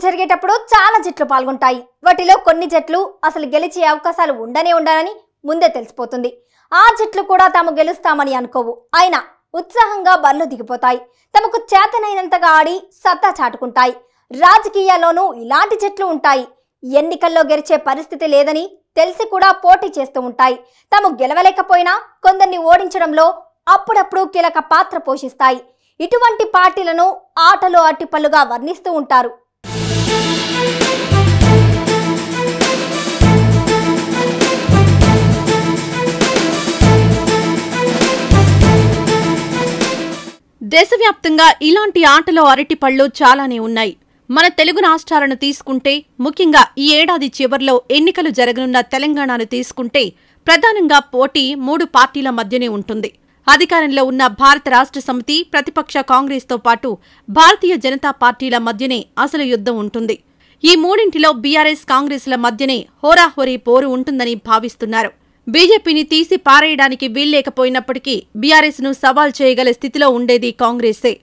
జరిగేటప్పుడు చాలా జట్లు పాల్గొంటాయి వాటిలో కొన్ని జట్లు అసలు గెలిచే అవకాశాలు ఉండనే ఉండనని ముందే తెలిసిపోతుంది ఆ జట్లు కూడా తాము గెలుస్తామని అనుకోవు అయినా ఉత్సాహంగా బరిలో దిగిపోతాయి తమకు చేతనైనంతగా ఆడి సత్తా చాటుకుంటాయి రాజకీయాల్లోనూ ఇలాంటి జట్లు ఉంటాయి ఎన్నికల్లో గెలిచే పరిస్థితి లేదని తెలిసి కూడా పోటీ చేస్తూ ఉంటాయి తాము గెలవలేకపోయినా కొందరిని ఓడించడంలో అప్పుడప్పుడు కీలక పాత్ర పోషిస్తాయి ఇటువంటి పార్టీలను ఆటలో అట్టిపల్లుగా వర్ణిస్తూ ఉంటారు దేశవ్యాప్తంగా ఇలాంటి ఆటలో అరటిపళ్ళు చాలానే ఉన్నాయి మన తెలుగు రాష్ట్రాలను తీసుకుంటే ముఖ్యంగా ఈ ఏడాది చివర్లో ఎన్నికలు జరగనున్న తెలంగాణను తీసుకుంటే ప్రధానంగా పోటీ మూడు పార్టీల మధ్యనే ఉంటుంది అధికారంలో ఉన్న భారత రాష్ట్ర సమితి ప్రతిపక్ష కాంగ్రెస్తో పాటు భారతీయ జనతా పార్టీల మధ్యనే అసలు యుద్ధం ఉంటుంది ఈ మూడింటిలో బీఆర్ఎస్ కాంగ్రెస్ల మధ్యనే హోరాహోరీ పోరు ఉంటుందని భావిస్తున్నారు బీజేపీని తీసి పారేయడానికి వీల్లేకపోయినప్పటికీ బీఆర్ఎస్ ను సవాల్ చేయగల స్థితిలో ఉండేది కాంగ్రెసే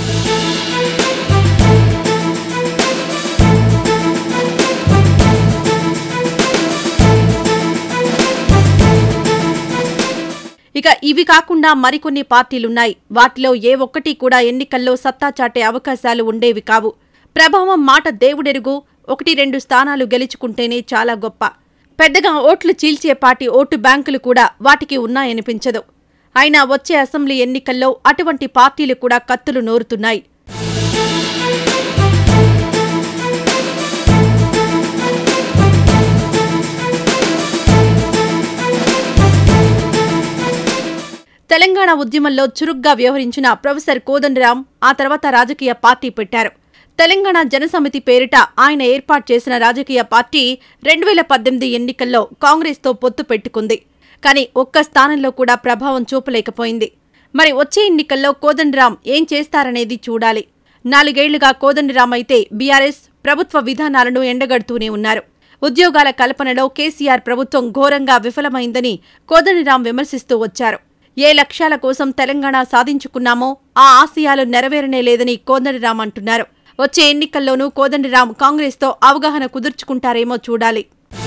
ఇక ఇవి కాకుండా మరికొన్ని పార్టీలున్నాయి వాటిలో ఏ ఒక్కటి కూడా ఎన్నికల్లో సత్తా చాటే అవకాశాలు ఉండేవి కావు ప్రభావం మాట దేవుడెరుగు ఒకటి రెండు స్థానాలు గెలుచుకుంటేనే చాలా గొప్ప పెద్దగా ఓట్లు చీల్చే పార్టీ ఓటు బ్యాంకులు కూడా వాటికి ఉన్నాయనిపించదు అయినా వచ్చే అసెంబ్లీ ఎన్నికల్లో అటువంటి పార్టీలు కూడా కత్తులు నోరుతున్నాయి తెలంగాణ ఉద్యమంలో చురుగ్గా వ్యవహరించిన ప్రొఫెసర్ కోదండరాం ఆ తర్వాత రాజకీయ పార్టీ పెట్టారు తెలంగాణ జనసమితి పేరిట ఆయన ఏర్పాటు చేసిన రాజకీయ పార్టీ రెండు వేల పద్దెనిమిది ఎన్నికల్లో కాంగ్రెస్తో పొత్తు పెట్టుకుంది కానీ ఒక్క స్థానంలో కూడా ప్రభావం చూపలేకపోయింది మరి వచ్చే ఎన్నికల్లో కోదండరాం ఏం చేస్తారనేది చూడాలి నాలుగేళ్లుగా కోదండరాం అయితే బీఆర్ఎస్ ప్రభుత్వ విధానాలను ఎండగడుతూనే ఉన్నారు ఉద్యోగాల కల్పనలో కేసీఆర్ ప్రభుత్వం ఘోరంగా విఫలమైందని కోదండరాం విమర్శిస్తూ వచ్చారు ఏ లక్ష్యాల కోసం తెలంగాణ సాధించుకున్నామో ఆ ఆశయాలు నెరవేరనే లేదని కోదండరాం అంటున్నారు వచ్చే ఎన్నికల్లోనూ కోదండరాం కాంగ్రెస్తో అవగాహన కుదుర్చుకుంటారేమో చూడాలి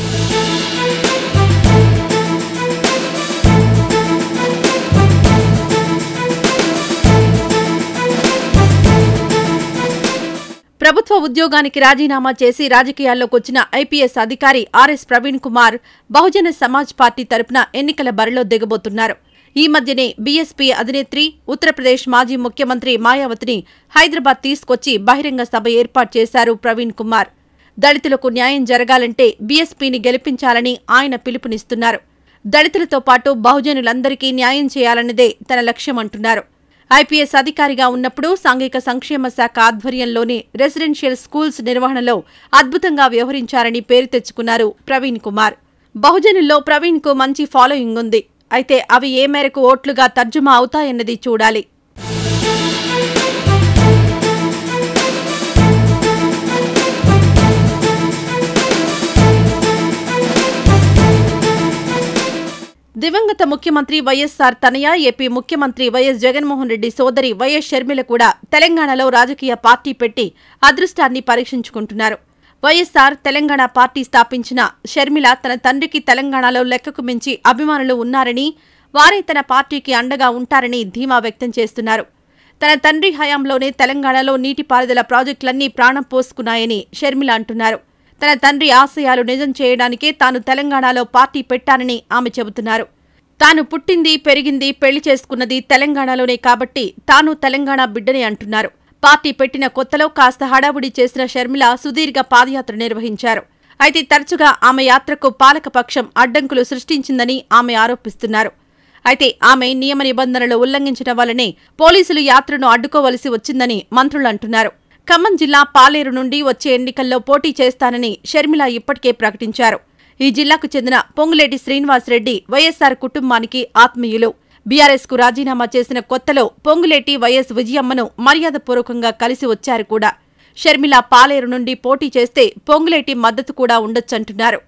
ప్రభుత్వ ఉద్యోగానికి రాజీనామా చేసి రాజకీయాల్లోకి వచ్చిన ఐపీఎస్ అధికారి ఆర్ఎస్ ప్రవీణ్ కుమార్ బహుజన సమాజ్ పార్టీ తరపున ఎన్నికల బరిలో దిగబోతున్నారు ఈ మధ్యనే బీఎస్పీ అధినేత్రి ఉత్తరప్రదేశ్ మాజీ ముఖ్యమంత్రి మాయావతిని హైదరాబాద్ తీసుకొచ్చి బహిరంగ సభ ఏర్పాటు చేశారు ప్రవీణ్ కుమార్ దళితులకు న్యాయం జరగాలంటే బీఎస్పీని గెలిపించాలని ఆయన పిలుపునిస్తున్నారు దళితులతో పాటు బహుజనులందరికీ న్యాయం చేయాలన్నదే తన లక్ష్యమంటున్నారు ఐపీఎస్ అధికారిగా ఉన్నప్పుడు సాంఘిక సంక్షేమ శాఖ ఆధ్వర్యంలోని రెసిడెన్షియల్ స్కూల్స్ నిర్వహణలో అద్భుతంగా వ్యవహరించారని పేరు తెచ్చుకున్నారు ప్రవీణ్ కుమార్ బహుజనుల్లో ప్రవీణ్ కు మంచి ఫాలోయింగ్ ఉంది అయితే అవి ఏ మేరకు ఓట్లుగా తర్జుమా అవుతాయన్నది చూడాలి దివంగత ముఖ్యమంత్రి వైఎస్సార్ తనయ ఏపీ ముఖ్యమంత్రి వైఎస్ జగన్మోహన్ రెడ్డి సోదరి వైఎస్ షర్మిల కూడా తెలంగాణలో రాజకీయ పార్టీ పెట్టి అదృష్టాన్ని పరీక్షించుకుంటున్నారు వైఎస్సార్ తెలంగాణ పార్టీ స్థాపించిన షర్మిల తన తండ్రికి తెలంగాణలో లెక్కకు మించి అభిమానులు ఉన్నారని వారే తన పార్టీకి అండగా ఉంటారని ధీమా వ్యక్తం చేస్తున్నారు తన తండ్రి హయాంలోనే తెలంగాణలో నీటిపారుదల ప్రాజెక్టులన్నీ ప్రాణం పోసుకున్నాయని షర్మిల అంటున్నారు తన తండ్రి ఆశయాలు నిజం చేయడానికే తాను తెలంగాణలో పార్టీ పెట్టానని ఆమె చెబుతున్నారు తాను పుట్టింది పెరిగింది పెళ్లి చేసుకున్నది తెలంగాణలోనే కాబట్టి తాను తెలంగాణ బిడ్డనే అంటున్నారు పార్టీ పెట్టిన కొత్తలో కాస్త హడావుడి చేసిన షర్మిల సుదీర్ఘ పాదయాత్ర నిర్వహించారు అయితే తరచుగా ఆమె యాత్రకు పాలకపక్షం అడ్డంకులు సృష్టించిందని ఆమె ఆరోపిస్తున్నారు అయితే ఆమె నియమ నిబంధనలు ఉల్లంఘించడం వల్లనే పోలీసులు యాత్రను అడ్డుకోవలసి వచ్చిందని మంత్రులు అంటున్నారు ఖమ్మం జిల్లా పాలేరు నుండి వచ్చే ఎన్నికల్లో పోటీ చేస్తానని షర్మిల ఇప్పటికే ప్రకటించారు ఈ జిల్లాకు చెందిన పొంగులేటి శ్రీనివాసరెడ్డి వైఎస్సార్ కుటుంబానికి ఆత్మీయులు బీఆర్ఎస్ కు రాజీనామా చేసిన కొత్తలో పొంగులేటి వైఎస్ విజయమ్మను మర్యాదపూర్వకంగా కలిసి వచ్చారు కూడా షర్మిల పాలేరు నుండి పోటీ చేస్తే పొంగులేటి మద్దతు కూడా ఉండొచ్చంటున్నారు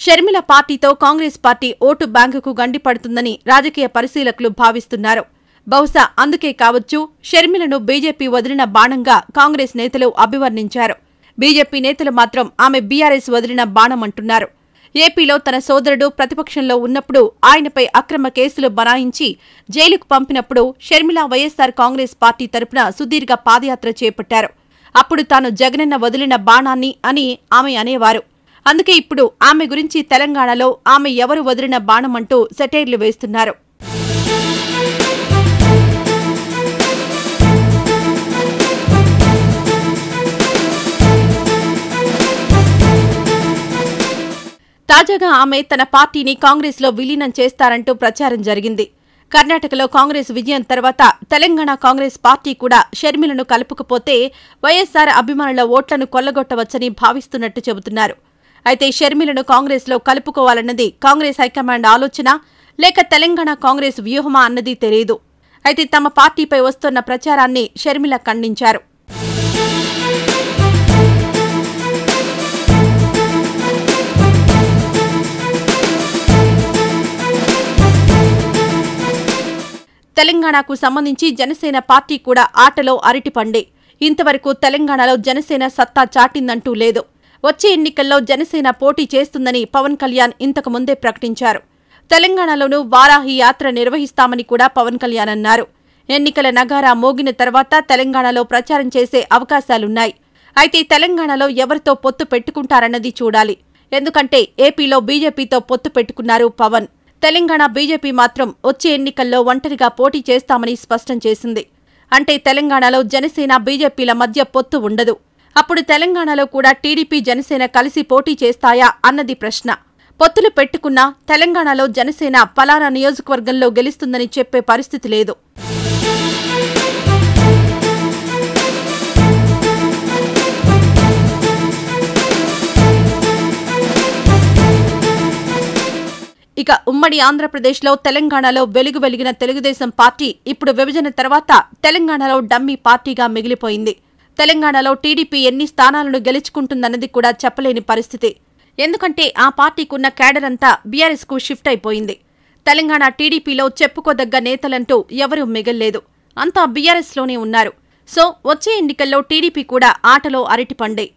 షర్మిల పార్టీతో కాంగ్రెస్ పార్టీ ఓటు బ్యాంకుకు గండిపడుతుందని రాజకీయ పరిశీలకులు భావిస్తున్నారు బహుశా అందుకే కావచ్చు షర్మిలను బీజేపీ వదిలిన బాణంగా కాంగ్రెస్ నేతలు అభివర్ణించారు బీజేపీ నేతలు మాత్రం ఆమె బీఆర్ఎస్ వదిలిన బాణమంటున్నారు ఏపీలో తన సోదరుడు ప్రతిపక్షంలో ఉన్నప్పుడు ఆయనపై అక్రమ కేసులు బనాయించి జైలుకు పంపినప్పుడు షర్మిల వైఎస్సార్ కాంగ్రెస్ పార్టీ తరపున సుదీర్ఘ పాదయాత్ర చేపట్టారు అప్పుడు తాను జగనన్న వదిలిన బాణాన్ని అని ఆమె అనేవారు అందుకే ఇప్పుడు ఆమె గురించి తెలంగాణలో ఆమె ఎవరు వదిలిన బాణమంటూ సెటైర్లు వేస్తున్నారు తాజాగా ఆమె తన పార్టీని కాంగ్రెస్లో విలీనం చేస్తారంటూ ప్రచారం జరిగింది కర్ణాటకలో కాంగ్రెస్ విజయం తర్వాత తెలంగాణ కాంగ్రెస్ పార్టీ కూడా షర్మిలను కలుపుకుపోతే వైఎస్సార్ అభిమానుల ఓట్లను కొల్లగొట్టవచ్చని భావిస్తున్నట్టు చెబుతున్నారు అయితే షర్మిలను కాంగ్రెస్లో కలుపుకోవాలన్నది కాంగ్రెస్ హైకమాండ్ ఆలోచన లేక తెలంగాణ కాంగ్రెస్ వ్యూహమా అన్నది తెలియదు అయితే తమ పార్టీపై వస్తున్న ప్రచారాన్ని షర్మిల ఖండించారు తెలంగాణకు సంబంధించి జనసేన పార్టీ కూడా ఆటలో అరటిపండే ఇంతవరకు తెలంగాణలో జనసేన సత్తా చాటిందంటూ లేదు వచ్చే ఎన్నికల్లో జనసేన పోటీ చేస్తుందని పవన్ కళ్యాణ్ ఇంతకు ముందే ప్రకటించారు తెలంగాణలోనూ వారాహి యాత్ర నిర్వహిస్తామని కూడా పవన్ కళ్యాణ్ అన్నారు ఎన్నికల నగారా మోగిన తర్వాత తెలంగాణలో ప్రచారం చేసే అవకాశాలున్నాయి అయితే తెలంగాణలో ఎవరితో పొత్తు పెట్టుకుంటారన్నది చూడాలి ఎందుకంటే ఏపీలో బీజేపీతో పొత్తు పెట్టుకున్నారు పవన్ తెలంగాణ బీజేపీ మాత్రం వచ్చే ఎన్నికల్లో ఒంటరిగా పోటీ చేస్తామని స్పష్టం చేసింది అంటే తెలంగాణలో జనసేన బీజేపీల మధ్య పొత్తు ఉండదు అప్పుడు తెలంగాణలో కూడా టీడీపీ జనసేన కలిసి పోటీ చేస్తాయా అన్నది ప్రశ్న పొత్తులు పెట్టుకున్నా తెలంగాణలో జనసేన పలానా నియోజకవర్గంలో గెలుస్తుందని చెప్పే పరిస్థితి లేదు ఇక ఉమ్మడి ఆంధ్రప్రదేశ్లో తెలంగాణలో వెలుగు వెలిగిన తెలుగుదేశం పార్టీ ఇప్పుడు విభజన తర్వాత తెలంగాణలో డమ్మీ పార్టీగా మిగిలిపోయింది తెలంగాణలో టీడీపీ ఎన్ని స్థానాలను గెలుచుకుంటుందన్నది కూడా చెప్పలేని పరిస్థితి ఎందుకంటే ఆ పార్టీకున్న క్యాడర్ అంతా బీఆర్ఎస్ కు షిఫ్ట్ అయిపోయింది తెలంగాణ టీడీపీలో చెప్పుకోదగ్గ నేతలంటూ ఎవరూ మిగల్లేదు అంతా బీఆర్ఎస్ లోనే ఉన్నారు సో వచ్చే ఎన్నికల్లో టీడీపీ కూడా ఆటలో అరటిపండే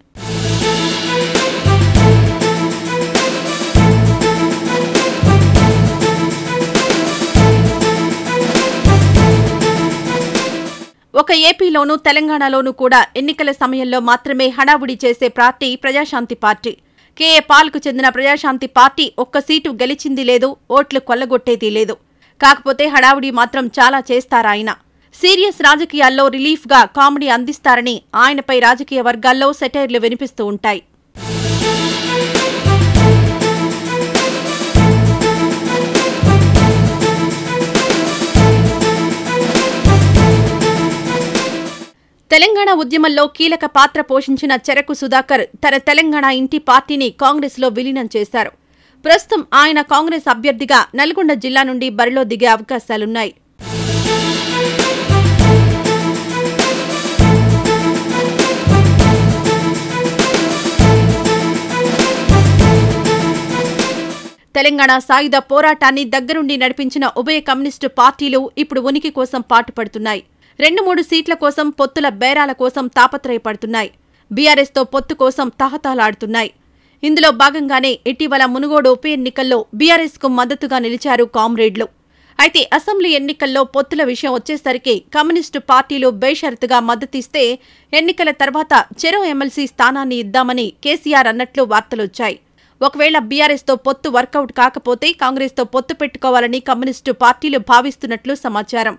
ఒక ఏపీలోనూ తెలంగాణలోనూ కూడా ఎన్నికల సమయంలో మాత్రమే హడావుడి చేసే పార్టీ ప్రజాశాంతి పార్టీ కేఏ పాల్కు చెందిన ప్రజాశాంతి పార్టీ ఒక్క సీటు గెలిచింది లేదు ఓట్లు కొల్లగొట్టేది లేదు కాకపోతే హడావుడి మాత్రం చాలా చేస్తారాయన సీరియస్ రాజకీయాల్లో రిలీఫ్గా కామెడీ అందిస్తారని ఆయనపై రాజకీయ వర్గాల్లో సెటైర్లు వినిపిస్తూ ఉంటాయి తెలంగాణ ఉద్యమంలో కీలక పాత్ర పోషించిన చెరకు సుధాకర్ తన తెలంగాణ ఇంటి పార్టీని కాంగ్రెస్లో విలీనం చేశారు ప్రస్తుతం ఆయన కాంగ్రెస్ అభ్యర్థిగా నల్గొండ జిల్లా నుండి బరిలో దిగే అవకాశాలున్నాయి తెలంగాణ సాయుధ పోరాటాన్ని దగ్గరుండి నడిపించిన ఉభయ కమ్యూనిస్టు పార్టీలు ఇప్పుడు ఉనికి కోసం పాటుపడుతున్నాయి రెండు మూడు సీట్ల కోసం పొత్తుల బేరాల కోసం తాపత్రయపడుతున్నాయి బీఆర్ఎస్తో పొత్తు కోసం తహతాలాడుతున్నాయి ఇందులో భాగంగానే ఇటీవల మునుగోడు ఉప ఎన్నికల్లో బీఆర్ఎస్కు మద్దతుగా నిలిచారు కామ్రేడ్లు అయితే అసెంబ్లీ ఎన్నికల్లో పొత్తుల విషయం వచ్చేసరికి కమ్యూనిస్టు పార్టీలు బేషరతుగా మద్దతిస్తే ఎన్నికల తర్వాత చెరో ఎమ్మెల్సీ స్థానాన్ని ఇద్దామని కేసీఆర్ అన్నట్లు వార్తలొచ్చాయి ఒకవేళ బీఆర్ఎస్తో పొత్తు వర్కౌట్ కాకపోతే కాంగ్రెస్తో పొత్తు పెట్టుకోవాలని కమ్యూనిస్టు పార్టీలు భావిస్తున్నట్లు సమాచారం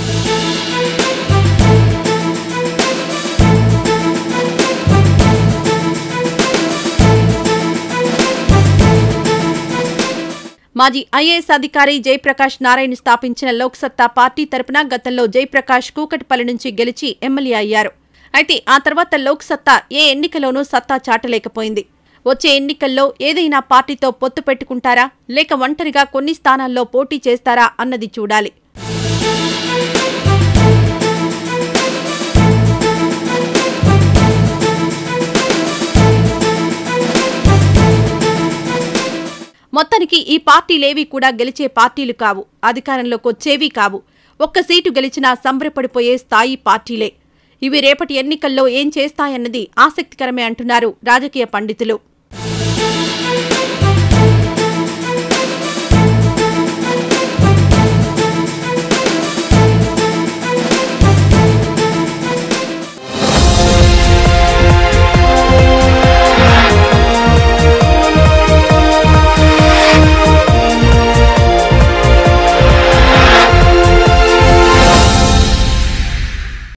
మాజీ ఐఏఎస్ అధికారి జయప్రకాష్ నారాయణ స్థాపించిన లోక్సత్తా పార్టీ తరపున గతంలో జయప్రకాష్ కూకటిపల్లి నుంచి గెలిచి ఎమ్మెల్యే అయ్యారు అయితే ఆ తర్వాత లోక్సత్తా ఏ ఎన్నికలోనూ సత్తా చాటలేకపోయింది వచ్చే ఎన్నికల్లో ఏదైనా పార్టీతో పొత్తు పెట్టుకుంటారా లేక ఒంటరిగా కొన్ని స్థానాల్లో పోటీ చేస్తారా అన్నది చూడాలి మొత్తానికి ఈ పార్టీలేవీ కూడా గెలిచే పార్టీలు కావు అధికారంలోకి వచ్చేవీ కావు ఒక్క సీటు గెలిచినా సంబరపడిపోయే స్థాయి పార్టీలే ఇవి రేపటి ఎన్నికల్లో ఏం చేస్తాయన్నది ఆసక్తికరమే అంటున్నారు రాజకీయ పండితులు